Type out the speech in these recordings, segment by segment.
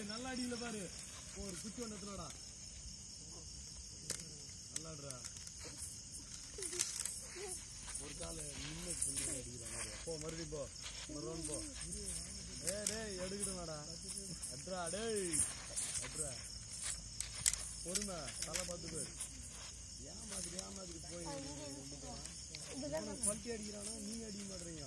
ஏய் நல்லா அடிக்கல பாரு ஒரு குச்சி ஒன்று எடுத்துடா நல்லாடுறா ஒரு கால நின்று அடிக்கிறான் போ மறுபடியும் போ மறுபடியும் போ ஏ டேய் எடுக்கணும்டா அட்ரா டேய் அட்ரா பொறுமை தலை பார்த்து போய் ஏன் மாதிரி ஏன் மாதிரி போய் பல்ட்டி அடிக்கிறானா நீங்க அடிக்க மாட்டீங்க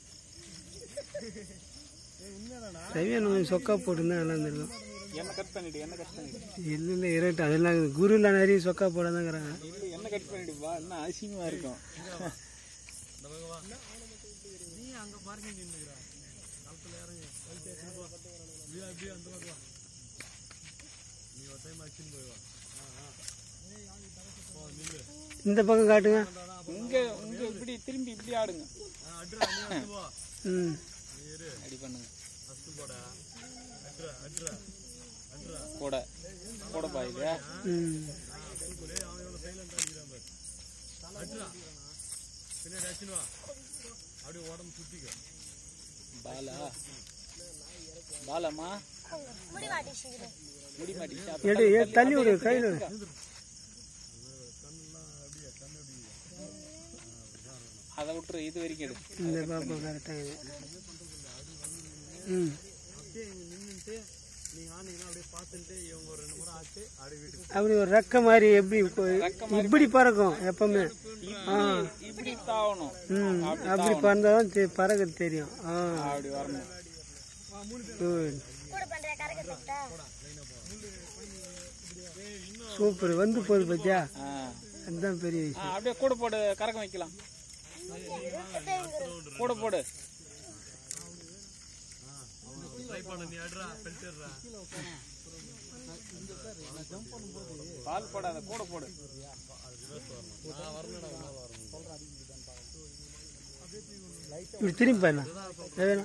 ஏய் உண்மையாடா ரவியா நம்ம சொக்கா போட்டுருந்தா நல்லா இருந்திருக்கும் என்ன கட் பண்ணிடு என்ன கட் பண்ணிடு இல்லை இல்லை இரட்டு அதெல்லாம் குருவில் நிறைய சொக்கா போட தாங்கிறாங்க இல்ல என்ன கட் பண்ணிடு வா என்ன அசிங்கமா இருக்கும் இந்த பக்கம் வா நீ அங்க பாருங்க நின்னுக்கிறா களத்துல இறங்கு கழுத்தை எடுத்துட்டு போ இப்படியா இப்படியா அந்த பக்கம் வா நீ ஒரு டைம் அடிச்சுன்னு போய் வா ஆ, ஆ. போ நில்லு இந்த பக்கம் காட்டுங்க இங்க இங்க இப்படி திரும்பி இப்படி ஆடுங்க ஆ, அட்ரா நீ அடுத்து போ ம் நீ இரு அடி பண்ணுங்க ஃபஸ்ட்டு போடா அட்ரா அட்ரா அட்ரா கூட கூட பாயுது ம் சூப்பர் ஏய் அவன் எவ்வளோ சைலண்டாக அடிக்கிறான் பாரு அட்ரா பின்னாடி அடிச்சுன்னு வா அப்படியே உடம்பு சுத்திக்க பாலா பாலம்மா முடி மாட்டேன் முடி மாட்டி எடு ஏ தள்ளி விடு கையில் விடு அதை விட்டுரு இது வரைக்கும் எடு இந்த பாப்பா கரெக்டாக இது ம் அப்படியே இங்க நின்னுட்டு நீங்க ஆனீங்கன்னா அப்படியே பார்த்துட்டு இவங்க ஒரு ரெண்டு முறை ஆச்சு அப்படியே வீட்டுக்கு அப்படி ஒரு ரெக்க மாதிரி எப்படி கொ- இப்படி பறக்கும் எப்பவுமே இப்படி இப்படி தாவணும் ம் அப்படி பறந்தால் தான் பறக்க தெரியும் ஆ அப்படி வரணும் குட் கூட பண்ற கரகட்டா சூப்பர் வந்து போகுது பத்தியா ஆ அதுதான் பெரிய ஆ, விஷயம் அப்படியே கூட போடு கறக்கம் வைக்கலாம் கூட போடு ட்ரை பண்ண நீ அடுறா பெல்ட்டுறா பால் போடாத கூட போடு இப்படி திரும்பி பாருண்ணா எதுனா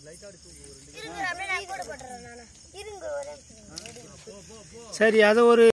இருங்க அப்படியே நான் கூட போட்டுறேன் நானு இருங்க ஒரே நிமிஷம். சரி அதை ஒரு